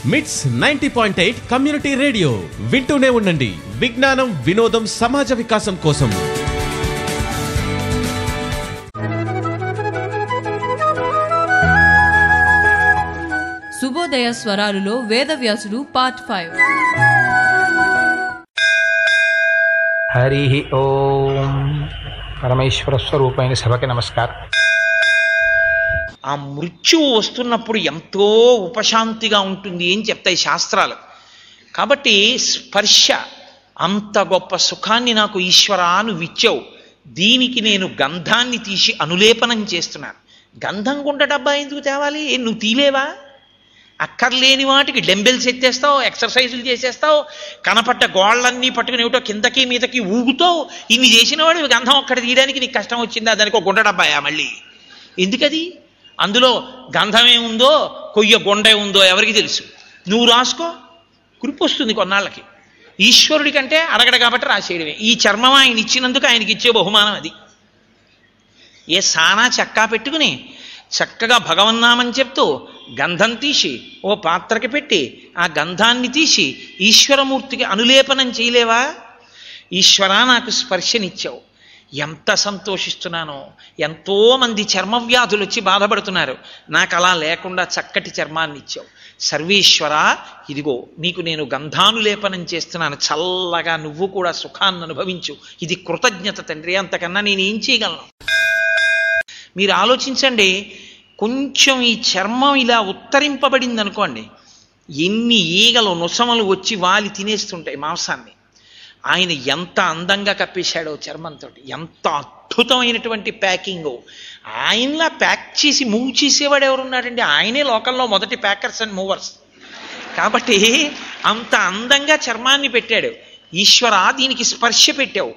మిట్స్ ninety point eight community radio వింటూనే ఉండండి విజ్ఞానం వినోదం సమాజ వికాసం కోసం శుభోదయ స్వరాలులో వేదవ్యాసుడు పార్ట్ ఫైవ్ హరి ఓం పరమేశ్వర స్వరూపమైన సభకి నమస్కారం ఆ మృత్యువు వస్తున్నప్పుడు ఎంతో ఉపశాంతిగా ఉంటుంది అని చెప్తాయి శాస్త్రాలు కాబట్టి స్పర్శ అంత గొప్ప సుఖాన్ని నాకు ఈశ్వరా నువ్వు ఇచ్చావు దీనికి నేను గంధాన్ని తీసి అనులేపనం చేస్తున్నాను గంధం గుంట డబ్బా ఎందుకు తేవాలి ఏ నువ్వు తీలేవా అక్కర్లేని వాటికి డెంబెల్స్ ఎత్తేస్తావు ఎక్సర్సైజులు చేసేస్తావు కనపడ్డ గోళ్ళన్నీ పట్టుకుని ఏమిటో కిందకి మీదకి ఊగుతావు ఇన్ని చేసిన వాడు గంధం ఒక్కటి తీయడానికి నీకు కష్టం వచ్చిందా దానికి ఒక గుంట డబ్బాయా మళ్ళీ ఎందుకది అందులో గంధమే ఉందో కొయ్య గొండే ఉందో ఎవరికి తెలుసు నువ్వు రాసుకో కురిపి వస్తుంది కొన్నాళ్ళకి ఈశ్వరుడి కంటే అడగడ కాబట్టి రాసేయడమే ఈ చర్మం ఆయన ఇచ్చినందుకు ఆయనకి ఇచ్చే బహుమానం అది ఏ సానా చక్కా పెట్టుకుని చక్కగా భగవన్నామని చెప్తూ గంధం తీసి ఓ పాత్రకి పెట్టి ఆ గంధాన్ని తీసి ఈశ్వరమూర్తికి అనులేపనం చేయలేవా ఈశ్వరా నాకు స్పర్శనిచ్చావు ఎంత సంతోషిస్తున్నానో ఎంతో మంది చర్మ వ్యాధులు వచ్చి బాధపడుతున్నారు నాకు అలా లేకుండా చక్కటి చర్మాన్ని ఇచ్చావు సర్వేశ్వర ఇదిగో నీకు నేను గంధానులేపనం చేస్తున్నాను చల్లగా నువ్వు కూడా సుఖాన్ని అనుభవించు ఇది కృతజ్ఞత తండ్రి అంతకన్నా నేను ఏం చేయగలను మీరు ఆలోచించండి కొంచెం ఈ చర్మం ఇలా ఉత్తరింపబడింది అనుకోండి ఎన్ని ఈగలు నొసమలు వచ్చి వాలి తినేస్తుంటాయి మాంసాన్ని ఆయన ఎంత అందంగా కప్పేశాడో చర్మంతో ఎంత అద్భుతమైనటువంటి ప్యాకింగ్ ఆయనలా ప్యాక్ చేసి మూవ్ చేసేవాడు ఎవరున్నాడండి ఆయనే లోకల్లో మొదటి ప్యాకర్స్ అండ్ మూవర్స్ కాబట్టి అంత అందంగా చర్మాన్ని పెట్టాడు ఈశ్వర దీనికి స్పర్శ పెట్టావు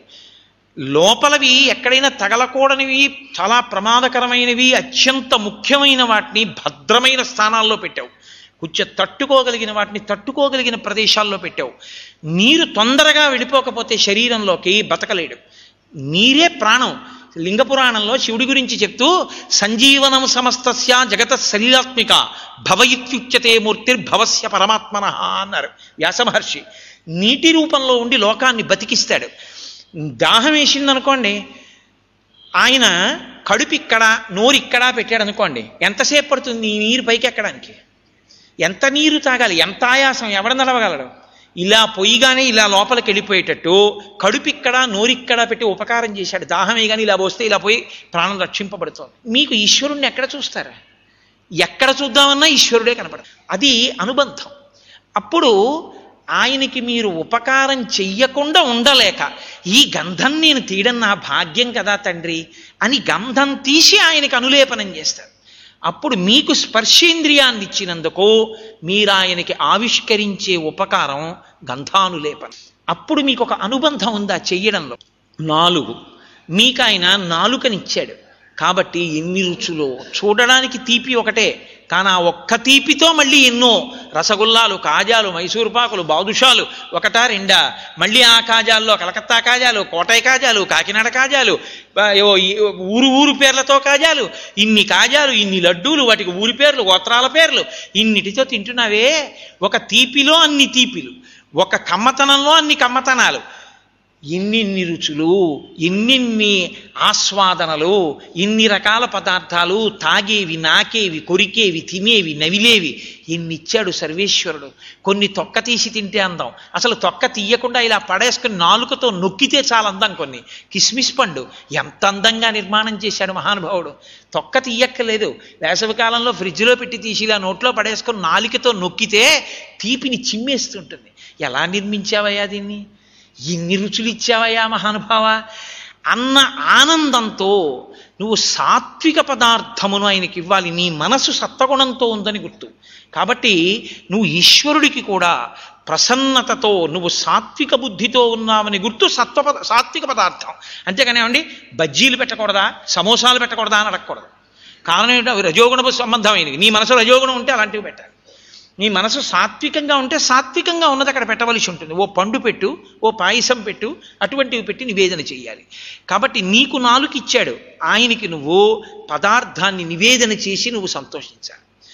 లోపలవి ఎక్కడైనా తగలకూడనివి చాలా ప్రమాదకరమైనవి అత్యంత ముఖ్యమైన వాటిని భద్రమైన స్థానాల్లో పెట్టావు కొంచెం తట్టుకోగలిగిన వాటిని తట్టుకోగలిగిన ప్రదేశాల్లో పెట్టావు నీరు తొందరగా వెళ్ళిపోకపోతే శరీరంలోకి బతకలేడు నీరే ప్రాణం లింగ పురాణంలో శివుడి గురించి చెప్తూ సంజీవనం సమస్తస్య జగత శరీరాత్మిక భవయిత్యుచ్యతే మూర్తిర్భవస్య పరమాత్మన అన్నారు వ్యాసమహర్షి నీటి రూపంలో ఉండి లోకాన్ని బతికిస్తాడు దాహం వేసిందనుకోండి ఆయన కడుపు ఇక్కడ నోరు ఇక్కడ పెట్టాడు అనుకోండి ఎంతసేపు పడుతుంది ఈ నీరు పైకి ఎక్కడానికి ఎంత నీరు తాగాలి ఎంత ఆయాసం ఎవడ నడవగలడు ఇలా పొయ్యిగానే ఇలా లోపలికి వెళ్ళిపోయేటట్టు కడుపు ఇక్కడ నోరిక్కడ పెట్టి ఉపకారం చేశాడు దాహమే కానీ ఇలా పోస్తే ఇలా పోయి ప్రాణం రక్షింపబడుతోంది మీకు ఈశ్వరుణ్ణి ఎక్కడ చూస్తారా ఎక్కడ చూద్దామన్నా ఈశ్వరుడే కనపడదు అది అనుబంధం అప్పుడు ఆయనకి మీరు ఉపకారం చెయ్యకుండా ఉండలేక ఈ గంధం నేను తీయడం నా భాగ్యం కదా తండ్రి అని గంధం తీసి ఆయనకి అనులేపనం చేస్తారు అప్పుడు మీకు స్పర్శేంద్రియాన్ని ఇచ్చినందుకు మీరు ఆయనకి ఆవిష్కరించే ఉపకారం గంధానులేపనం అప్పుడు మీకు ఒక అనుబంధం ఉందా చెయ్యడంలో నాలుగు మీకు ఆయన నాలుకనిచ్చాడు కాబట్టి ఎన్ని రుచులో చూడడానికి తీపి ఒకటే కానీ ఆ ఒక్క తీపితో మళ్ళీ ఎన్నో రసగుల్లాలు కాజాలు మైసూరు పాకులు బాదుషాలు ఒకటా రెండా మళ్ళీ ఆ కాజాల్లో కలకత్తా కాజాలు కోటై కాజాలు కాకినాడ కాజాలు ఆ, ఏవో ఈ ఊరు ఊరు పేర్లతో కాజాలు ఇన్ని కాజాలు ఇన్ని లడ్డూలు వాటికి ఊరి పేర్లు గోత్రాల పేర్లు ఇన్నిటితో తింటున్నావే ఒక తీపిలో అన్ని తీపిలు ఒక కమ్మతనంలో అన్ని కమ్మతనాలు ఎన్నిన్ని రుచులు ఎన్నిన్ని ఆస్వాదనలు ఇన్ని రకాల పదార్థాలు తాగేవి నాకేవి కొరికేవి తినేవి నవిలేవి ఇన్నిచ్చాడు సర్వేశ్వరుడు కొన్ని తొక్క తీసి తింటే అందం అసలు తొక్క తీయకుండా ఇలా పడేసుకుని నాలుకతో నొక్కితే చాలా అందం కొన్ని కిస్మిస్ పండు ఎంత అందంగా నిర్మాణం చేశాడు మహానుభావుడు తొక్క తీయక్కలేదు వేసవి కాలంలో ఫ్రిడ్జ్లో పెట్టి తీసి ఇలా నోట్లో పడేసుకుని నాలుకతో నొక్కితే తీపిని చిమ్మేస్తుంటుంది ఎలా నిర్మించావయ్యా దీన్ని ఇన్ని రుచులు ఇచ్చావయ్యా మహానుభావ అన్న ఆనందంతో నువ్వు సాత్విక పదార్థమును ఆయనకి ఇవ్వాలి నీ మనసు సత్వగుణంతో ఉందని గుర్తు కాబట్టి నువ్వు ఈశ్వరుడికి కూడా ప్రసన్నతతో నువ్వు సాత్విక బుద్ధితో ఉన్నావని గుర్తు సత్వ పద- సాత్విక పదార్థం అంతేకాని ఏమండి బజ్జీలు పెట్టకూడదా సమోసాలు పెట్టకూడదా అని అడగకూడదు కారణం ఏంటో అవి రజోగుణ సంబంధమైనవి నీ మనసు రజోగుణం ఉంటే అలాంటివి పెట్టాలి నీ మనసు సాత్వికంగా ఉంటే సాత్వికంగా ఉన్నది అక్కడ పెట్టవలసి ఉంటుంది ఓ పండు పెట్టు ఓ పాయసం పెట్టు అటువంటివి పెట్టి నివేదన చేయాలి కాబట్టి నీకు నాలుగు ఇచ్చాడు ఆయనకి నువ్వు పదార్థాన్ని నివేదన చేసి నువ్వు సంతోషించాలి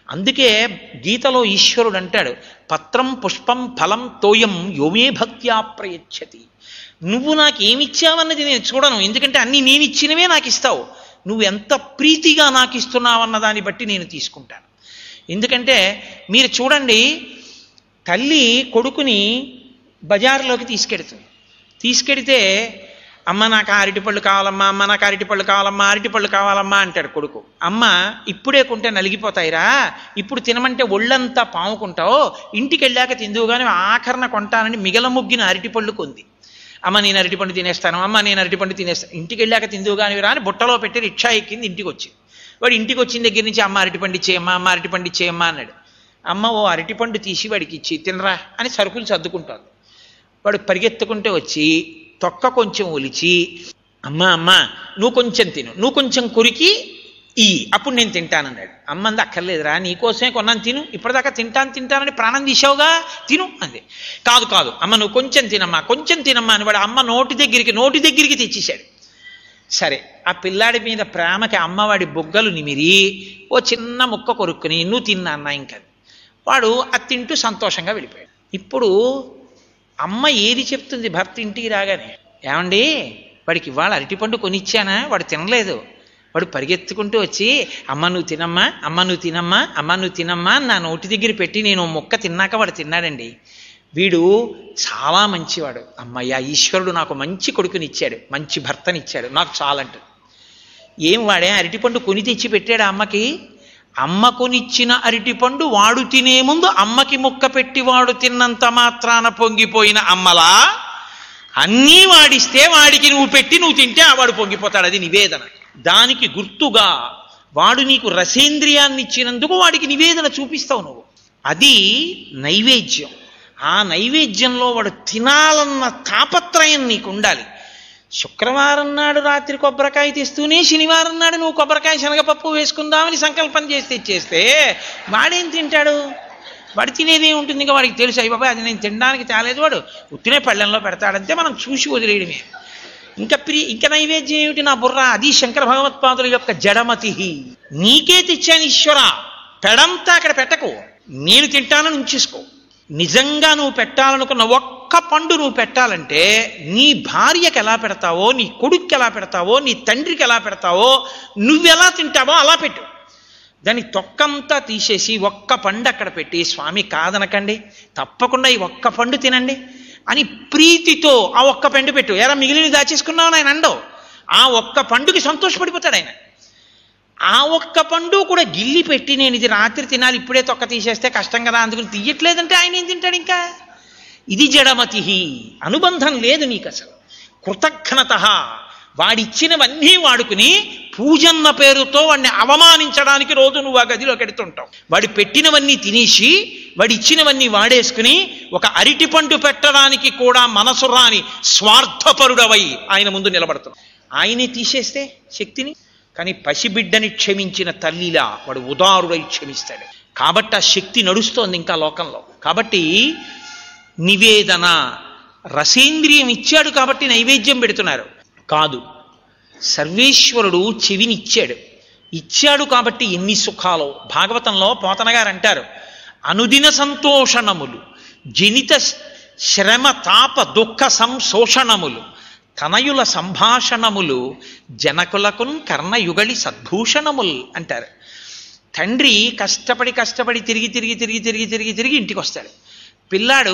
అందుకే గీతలో ఈశ్వరుడు అంటాడు పత్రం పుష్పం ఫలం తోయం యోమే భక్త్యా ప్రయచ్చతి నువ్వు నాకు ఏమిచ్చావన్నది నేను చూడను ఎందుకంటే అన్ని నేను ఇచ్చినవే నాకు ఇస్తావు నువ్వు ఎంత ప్రీతిగా నాకు ఇస్తున్నావన్న దాన్ని బట్టి నేను తీసుకుంటాను ఎందుకంటే మీరు చూడండి తల్లి కొడుకుని బజార్లోకి తీసుకెడుతుంది తీసుకెడితే అమ్మ నాకు ఆ అరటిపళ్ళు కావాలమ్మా అమ్మ నాకు అరటిపళ్ళు కావాలమ్మా అరటిపళ్ళు కావాలమ్మా అంటాడు కొడుకు అమ్మ ఇప్పుడే కొంటే నలిగిపోతాయిరా ఇప్పుడు తినమంటే ఒళ్ళంతా పాముకుంటావు ఇంటికి వెళ్ళాక తిందువుగానే ఆఖరణ కొంటానని మిగల ముగ్గిన అరటిపళ్ళు కొంది అమ్మ నేను అరటిపండు తినేస్తాను అమ్మ నేను అరటిపండు తినేస్తాను ఇంటికి వెళ్ళాక తిందువుగాని రా అని బుట్టలో పెట్టి రిక్షా ఎక్కింది ఇంటికి వచ్చింది వాడు ఇంటికి వచ్చిన దగ్గర నుంచి అమ్మ అరటిపండు ఇచ్చేయమ్మా అమ్మ అరటిపండు ఇచ్చేయమ్మా అన్నాడు అమ్మ ఓ అరటిపండు తీసి వాడికి ఇచ్చి తినరా అని సరుకులు సర్దుకుంటాను వాడు పరిగెత్తుకుంటే వచ్చి తొక్క కొంచెం ఒలిచి అమ్మ అమ్మ నువ్వు కొంచెం తిను నువ్వు కొంచెం కొరికి ఈ అప్పుడు నేను తింటానన్నాడు అమ్మ అంది అక్కర్లేదురా నీకోసమే కొన్నాను తిను ఇప్పటిదాకా తింటాను తింటానని ప్రాణం తీసావుగా తిను అంది కాదు కాదు అమ్మ నువ్వు కొంచెం తినమ్మా కొంచెం తినమ్మా అని వాడు అమ్మ నోటి దగ్గరికి నోటి దగ్గరికి తెచ్చేశాడు సరే ఆ పిల్లాడి మీద ప్రేమకి అమ్మవాడి బొగ్గలు నిమిరి ఓ చిన్న ముక్క కొరుక్కుని నువ్వు తిన్నా అన్న ఇంకా వాడు అది తింటూ సంతోషంగా వెళ్ళిపోయాడు ఇప్పుడు అమ్మ ఏది చెప్తుంది భర్త ఇంటికి రాగానే ఏమండి వాడికి ఇవాళ అరటిపండు కొనిచ్చానా వాడు తినలేదు వాడు పరిగెత్తుకుంటూ వచ్చి అమ్మ నువ్వు తినమ్మా అమ్మ నువ్వు తినమ్మా అమ్మ నువ్వు తినమ్మా అని నా నోటి దగ్గర పెట్టి నేను ఓ ముక్క తిన్నాక వాడు తిన్నాడండి వీడు చాలా మంచివాడు అమ్మయ్య ఈశ్వరుడు నాకు మంచి కొడుకునిచ్చాడు మంచి భర్తనిచ్చాడు నాకు చాలంటాడు ఏం వాడే అరటిపండు కొని తెచ్చి పెట్టాడు అమ్మకి అమ్మ కొనిచ్చిన అరటిపండు వాడు తినే ముందు అమ్మకి ముక్క పెట్టి వాడు తిన్నంత మాత్రాన పొంగిపోయిన అమ్మలా అన్నీ వాడిస్తే వాడికి నువ్వు పెట్టి నువ్వు తింటే ఆ వాడు పొంగిపోతాడు అది నివేదన దానికి గుర్తుగా వాడు నీకు రసేంద్రియాన్ని ఇచ్చినందుకు వాడికి నివేదన చూపిస్తావు నువ్వు అది నైవేద్యం ఆ నైవేద్యంలో వాడు తినాలన్న తాపత్రయం నీకు ఉండాలి శుక్రవారం నాడు రాత్రి కొబ్బరికాయ తెస్తూనే శనివారం నాడు నువ్వు కొబ్బరికాయ శనగపప్పు వేసుకుందామని సంకల్పం చేసి తెచ్చేస్తే వాడేం తింటాడు వాడు తినేది ఉంటుంది ఇంకా వాడికి తెలుసు అయ్యి బాబాయ్ అది నేను తినడానికి తేలేదు వాడు ఉత్తినే పళ్ళెంలో పెడతాడంతే మనం చూసి వదిలేయడమే ఇంకా ప్రి ఇంకా నైవేద్యం ఏమిటి నా బుర్ర అది శంకర భగవత్పాదుల యొక్క జడమతి నీకే తెచ్చాను ఈశ్వర పెడంతా అక్కడ పెట్టకు నేను తింటానని ఉంచేసుకో నిజంగా నువ్వు పెట్టాలనుకున్న ఒక్క పండు నువ్వు పెట్టాలంటే నీ భార్యకి ఎలా పెడతావో నీ కొడుక్కి ఎలా పెడతావో నీ తండ్రికి ఎలా పెడతావో నువ్వెలా తింటావో అలా పెట్టు దాని తొక్కంతా తీసేసి ఒక్క పండు అక్కడ పెట్టి స్వామి కాదనకండి తప్పకుండా ఈ ఒక్క పండు తినండి అని ప్రీతితో ఆ ఒక్క పండు పెట్టు ఎరా మిగిలిన దాచేసుకున్నావు ఆయన అండవు ఆ ఒక్క పండుకి సంతోషపడిపోతాడు ఆయన ఆ ఒక్క పండు కూడా గిల్లి పెట్టి నేను ఇది రాత్రి తినాలి ఇప్పుడే తొక్క తీసేస్తే కష్టం కదా అందుకని తీయట్లేదంటే ఆయన ఏం తింటాడు ఇంకా ఇది జడమతి అనుబంధం లేదు నీకు అసలు కృతజ్ఞత వాడిచ్చినవన్నీ వాడుకుని పూజన్న పేరుతో వాడిని అవమానించడానికి రోజు నువ్వు ఆ గదిలోకి ఎడుతుంటావు వాడి పెట్టినవన్నీ తినేసి వాడి ఇచ్చినవన్నీ వాడేసుకుని ఒక అరటిపండు పెట్టడానికి కూడా మనసు రాని స్వార్థపరుడవై ఆయన ముందు నిలబడుతున్నావు ఆయనే తీసేస్తే శక్తిని కానీ పసిబిడ్డని క్షమించిన తల్లిలా వాడు ఉదారుడై క్షమిస్తాడు కాబట్టి ఆ శక్తి నడుస్తోంది ఇంకా లోకంలో కాబట్టి నివేదన రసేంద్రియం ఇచ్చాడు కాబట్టి నైవేద్యం పెడుతున్నారు కాదు సర్వేశ్వరుడు చెవినిచ్చాడు ఇచ్చాడు కాబట్టి ఎన్ని సుఖాలో భాగవతంలో పోతన గారు అంటారు అనుదిన సంతోషణములు జనిత శ్రమ తాప దుఃఖ సంశోషణములు తనయుల సంభాషణములు జనకులకున్ కర్ణయుగళి సద్భూషణముల్ అంటారు తండ్రి కష్టపడి కష్టపడి తిరిగి తిరిగి తిరిగి తిరిగి తిరిగి తిరిగి ఇంటికి వస్తాడు పిల్లాడు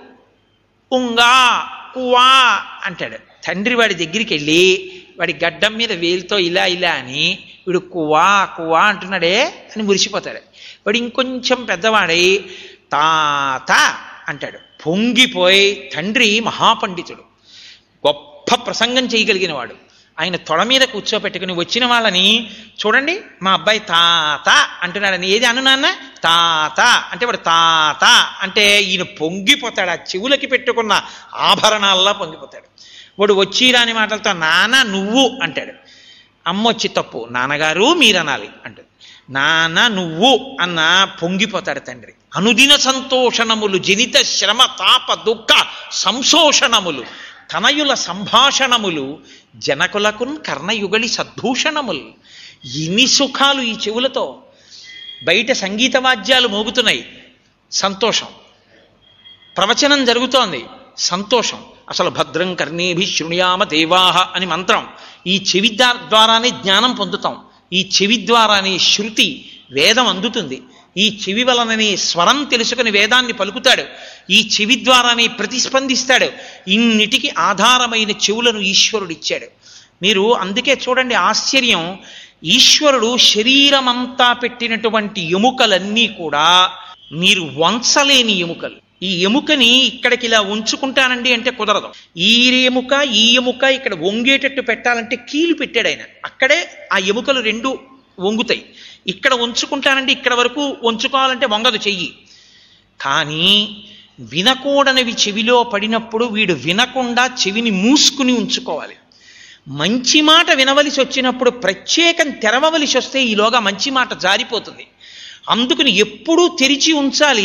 ఉంగా కువా అంటాడు తండ్రి వాడి దగ్గరికి వెళ్ళి వాడి గడ్డం మీద వేలుతో ఇలా ఇలా అని వీడు కువా కువా అంటున్నాడే అని మురిసిపోతాడు వాడు ఇంకొంచెం పెద్దవాడై తాత అంటాడు పొంగిపోయి తండ్రి మహాపండితుడు గొప్ప ప్రసంగం చేయగలిగిన వాడు ఆయన తొడ మీద కూర్చోపెట్టుకుని వచ్చిన వాళ్ళని చూడండి మా అబ్బాయి తాత అంటున్నాడని ఏది అను నాన్న తాత అంటే వాడు తాత అంటే ఈయన పొంగిపోతాడు ఆ చెవులకి పెట్టుకున్న ఆభరణాల్లా పొంగిపోతాడు వాడు వచ్చి రాని మాటలతో నాన్న నువ్వు అంటాడు అమ్మ వచ్చి తప్పు నాన్నగారు మీరనాలి అంటుంది నాన్న నువ్వు అన్న పొంగిపోతాడు తండ్రి అనుదిన సంతోషణములు జనిత శ్రమ తాప దుఃఖ సంశోషణములు తనయుల సంభాషణములు జనకులకున్ కర్ణయుగళి సద్భూషణములు ఇన్ని సుఖాలు ఈ చెవులతో బయట సంగీత వాద్యాలు మోగుతున్నాయి సంతోషం ప్రవచనం జరుగుతోంది సంతోషం అసలు భద్రం కర్ణేభి శృణుయామ దేవాహ అని మంత్రం ఈ చెవి ద్వా- ద్వారానే జ్ఞానం పొందుతాం ఈ చెవి ద్వారానే శృతి వేదం అందుతుంది ఈ చెవి వలననే స్వరం తెలుసుకుని వేదాన్ని పలుకుతాడు ఈ చెవి ద్వారానే ప్రతిస్పందిస్తాడు ఇన్నిటికి ఆధారమైన చెవులను ఈశ్వరుడిచ్చాడు మీరు అందుకే చూడండి ఆశ్చర్యం ఈశ్వరుడు శరీరమంతా పెట్టినటువంటి ఎముకలన్నీ కూడా మీరు వంచలేని ఎముకలు ఈ ఎముకని ఇక్కడికి ఇలా ఉంచుకుంటానండి అంటే కుదరదు ఈ ఎముక ఈ ఎముక ఇక్కడ వంగేటట్టు పెట్టాలంటే కీలు పెట్టాడు ఆయన అక్కడే ఆ ఎముకలు రెండు వంగుతాయి ఇక్కడ ఉంచుకుంటానండి ఇక్కడ వరకు ఉంచుకోవాలంటే వంగదు చెయ్యి కానీ వినకూడనివి చెవిలో పడినప్పుడు వీడు వినకుండా చెవిని మూసుకుని ఉంచుకోవాలి మంచి మాట వినవలసి వచ్చినప్పుడు ప్రత్యేకం తెరవవలసి వస్తే ఈలోగా మంచి మాట జారిపోతుంది అందుకని ఎప్పుడూ తెరిచి ఉంచాలి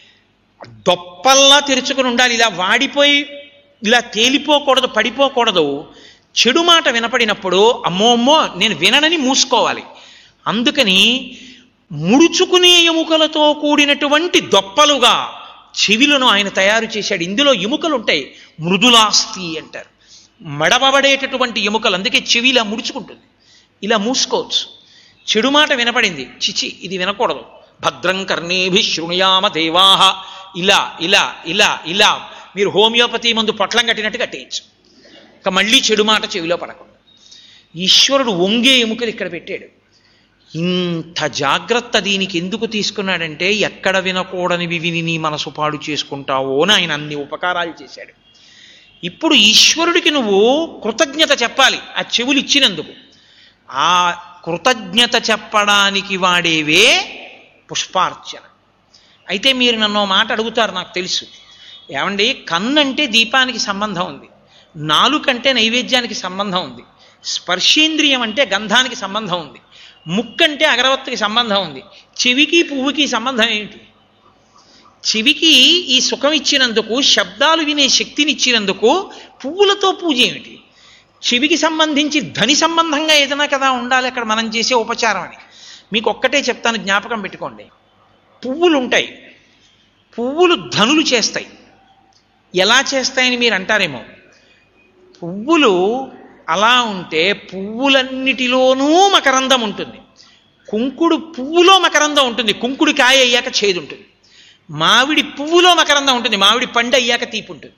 దొప్పల్లా తెరుచుకుని ఉండాలి ఇలా వాడిపోయి ఇలా తేలిపోకూడదు పడిపోకూడదు చెడు మాట వినపడినప్పుడు అమ్మో అమ్మో నేను విననని మూసుకోవాలి అందుకని ముడుచుకునే ఎముకలతో కూడినటువంటి దొప్పలుగా చెవిలను ఆయన తయారు చేశాడు ఇందులో ఎముకలు ఉంటాయి మృదులాస్తి అంటారు మడబడేటటువంటి ఎముకలు అందుకే చెవి ఇలా ముడుచుకుంటుంది ఇలా మూసుకోవచ్చు చెడు మాట వినపడింది చిచి ఇది వినకూడదు భద్రం కర్ణేభి శృణుయామ దేవాహ ఇలా ఇలా ఇలా ఇలా మీరు హోమియోపతి మందు పొట్లం కట్టినట్టు కట్టేయచ్చు ఇక మళ్ళీ చెడు మాట చెవిలో పడకుండా ఈశ్వరుడు వంగే ఎముకలు ఇక్కడ పెట్టాడు ఇంత జాగ్రత్త దీనికి ఎందుకు తీసుకున్నాడంటే ఎక్కడ వినకూడనివి విని నీ మనసు పాడు చేసుకుంటావో అని ఆయన అన్ని ఉపకారాలు చేశాడు ఇప్పుడు ఈశ్వరుడికి నువ్వు కృతజ్ఞత చెప్పాలి ఆ చెవులు ఇచ్చినందుకు ఆ కృతజ్ఞత చెప్పడానికి వాడేవే పుష్పార్చన అయితే మీరు నన్ను ఓ మాట అడుగుతారు నాకు తెలుసు ఏమండి కన్నంటే దీపానికి సంబంధం ఉంది నాలుకంటే నైవేద్యానికి సంబంధం ఉంది స్పర్శేంద్రియం అంటే గంధానికి సంబంధం ఉంది ముక్కంటే అగరవత్తికి సంబంధం ఉంది చెవికి పువ్వుకి సంబంధం ఏమిటి చెవికి ఈ సుఖం ఇచ్చినందుకు శబ్దాలు వినే శక్తిని ఇచ్చినందుకు పువ్వులతో పూజ ఏమిటి చెవికి సంబంధించి ధని సంబంధంగా ఏదైనా కదా ఉండాలి అక్కడ మనం చేసే ఉపచారం అని మీకు ఒక్కటే చెప్తాను జ్ఞాపకం పెట్టుకోండి పువ్వులు ఉంటాయి పువ్వులు ధనులు చేస్తాయి ఎలా చేస్తాయని మీరు అంటారేమో పువ్వులు అలా ఉంటే పువ్వులన్నిటిలోనూ మకరందం ఉంటుంది కుంకుడు పువ్వులో మకరందం ఉంటుంది కుంకుడు కాయ అయ్యాక చేదు ఉంటుంది మామిడి పువ్వులో మకరందం ఉంటుంది మామిడి పండు అయ్యాక తీపి ఉంటుంది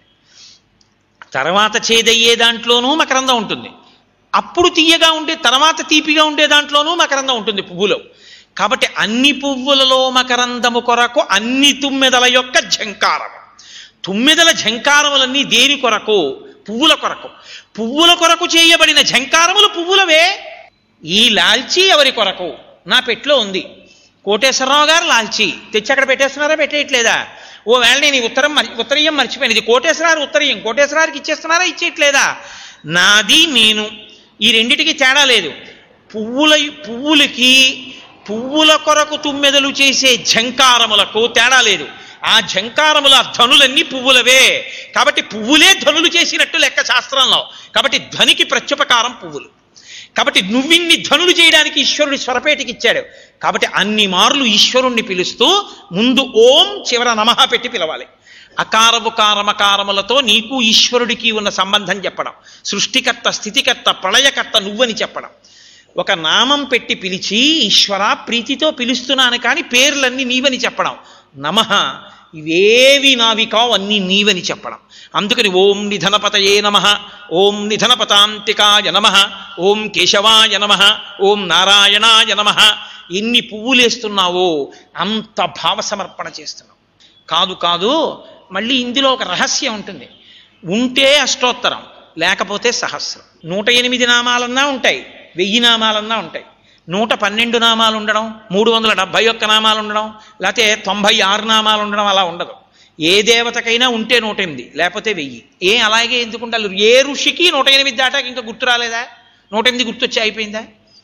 తర్వాత చేదయ్యే దాంట్లోనూ మకరందం ఉంటుంది అప్పుడు తీయగా ఉండే తర్వాత తీపిగా ఉండే దాంట్లోనూ మకరందం ఉంటుంది పువ్వులో కాబట్టి అన్ని పువ్వులలో మకరందము కొరకు అన్ని తుమ్మెదల యొక్క ఝంకారం తుమ్మెదల ఝంకారములన్నీ దేని కొరకు పువ్వుల కొరకు పువ్వుల కొరకు చేయబడిన ఝంకారములు పువ్వులవే ఈ లాల్చీ ఎవరి కొరకు నా పెట్లో ఉంది కోటేశ్వరరావు గారు లాల్చీ తెచ్చి అక్కడ పెట్టేస్తున్నారా పెట్టేయట్లేదా ఓ వేళ నేను ఈ ఉత్తరం మరి ఉత్తరీయం మర్చిపోయాను ఇది కోటేశ్వరారు ఉత్తరీయం కోటేశ్వరారికి ఇచ్చేస్తున్నారా ఇచ్చేయట్లేదా నాది నేను ఈ రెండిటికి తేడా లేదు పువ్వుల పువ్వులకి పువ్వుల కొరకు తుమ్మెదలు చేసే ఝంకారములకు తేడా లేదు ఆ ఝంకారముల ధనులన్నీ పువ్వులవే కాబట్టి పువ్వులే ధనులు చేసినట్టు లెక్క శాస్త్రంలో కాబట్టి ధ్వనికి ప్రత్యుపకారం పువ్వులు కాబట్టి నువ్విన్ని ధనులు చేయడానికి ఈశ్వరుడి స్వరపేటికి ఇచ్చాడు కాబట్టి అన్ని మార్లు ఈశ్వరుణ్ణి పిలుస్తూ ముందు ఓం చివర నమః పెట్టి పిలవాలి అకారము కారమకారములతో నీకు ఈశ్వరుడికి ఉన్న సంబంధం చెప్పడం సృష్టికర్త స్థితికర్త ప్రళయకర్త నువ్వని చెప్పడం ఒక నామం పెట్టి పిలిచి ఈశ్వర ప్రీతితో పిలుస్తున్నాను కానీ పేర్లన్నీ నీవని చెప్పడం నమః ఇవేవి నావి కావు అన్నీ నీవని చెప్పడం అందుకని ఓం నిధనపతయే నమ ఓం నిధనపతాంతికాయ నమ ఓం కేశవాయ నమ ఓం నారాయణాయ నమ ఎన్ని పువ్వులేస్తున్నావో అంత భావ సమర్పణ చేస్తున్నావు కాదు కాదు మళ్ళీ ఇందులో ఒక రహస్యం ఉంటుంది ఉంటే అష్టోత్తరం లేకపోతే సహస్రం నూట ఎనిమిది నామాలన్నా ఉంటాయి వెయ్యి నామాలన్నా ఉంటాయి నూట పన్నెండు నామాలు ఉండడం మూడు వందల డెబ్భై ఒక్క నామాలు ఉండడం లేకపోతే తొంభై ఆరు నామాలు ఉండడం అలా ఉండదు ఏ దేవతకైనా ఉంటే నూట ఎనిమిది లేకపోతే వెయ్యి ఏ అలాగే ఎందుకు ఉండాలి ఏ ఋషికి నూట ఎనిమిది దాటాక ఇంకా గుర్తు రాలేదా నూట ఎనిమిది గుర్తొచ్చి అయిపోయిందా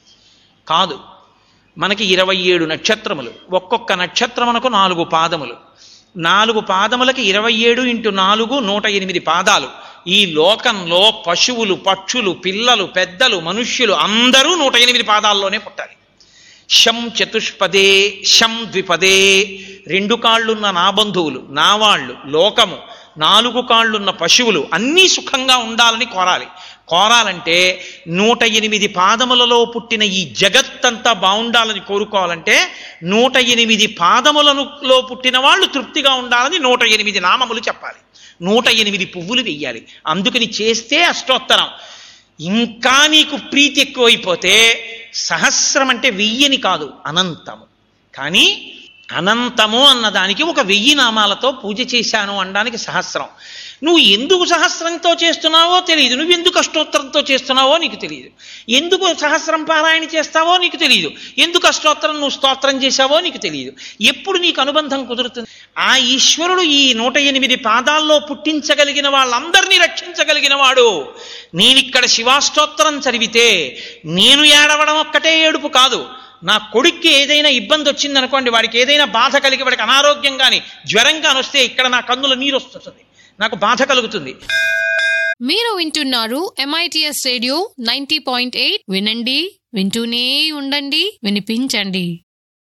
కాదు మనకి ఇరవై ఏడు నక్షత్రములు ఒక్కొక్క నక్షత్రమునకు నాలుగు పాదములు నాలుగు పాదములకి ఇరవై ఏడు ఇంటూ నాలుగు నూట ఎనిమిది పాదాలు ఈ లోకంలో పశువులు పక్షులు పిల్లలు పెద్దలు మనుష్యులు అందరూ నూట ఎనిమిది పాదాల్లోనే పుట్టాలి శం చతుష్పదే శం ద్విపదే రెండు కాళ్ళున్న నా బంధువులు నా వాళ్ళు లోకము నాలుగు కాళ్ళున్న పశువులు అన్నీ సుఖంగా ఉండాలని కోరాలి కోరాలంటే నూట ఎనిమిది పాదములలో పుట్టిన ఈ జగత్తంతా బాగుండాలని కోరుకోవాలంటే నూట ఎనిమిది పాదములలో పుట్టిన వాళ్ళు తృప్తిగా ఉండాలని నూట ఎనిమిది నామములు చెప్పాలి నూట ఎనిమిది పువ్వులు వెయ్యాలి అందుకని చేస్తే అష్టోత్తరం ఇంకా నీకు ప్రీతి ఎక్కువైపోతే సహస్రం అంటే వెయ్యని కాదు అనంతము కానీ అనంతము అన్నదానికి ఒక వెయ్యి నామాలతో పూజ చేశాను అనడానికి సహస్రం నువ్వు ఎందుకు సహస్రంతో చేస్తున్నావో తెలియదు నువ్వు ఎందుకు అష్టోత్తరంతో చేస్తున్నావో నీకు తెలియదు ఎందుకు సహస్రం పారాయణ చేస్తావో నీకు తెలియదు ఎందుకు అష్టోత్తరం నువ్వు స్తోత్రం చేశావో నీకు తెలియదు ఎప్పుడు నీకు అనుబంధం కుదురుతుంది ఆ ఈశ్వరుడు ఈ నూట ఎనిమిది పాదాల్లో పుట్టించగలిగిన వాళ్ళందరినీ రక్షించగలిగిన వాడు నేనిక్కడ శివాష్టోత్తరం చదివితే నేను ఏడవడం ఒక్కటే ఏడుపు కాదు నా కొడుక్కి ఏదైనా ఇబ్బంది వచ్చిందనుకోండి వాడికి ఏదైనా బాధ కలిగి వాడికి అనారోగ్యం కానీ జ్వరం కానీ వస్తే ఇక్కడ నా కన్నుల నీరు వస్తుంది నాకు బాధ కలుగుతుంది మీరు వింటున్నారు MITS radio ninety point eight వినండి వింటూనే ఉండండి వినిపించండి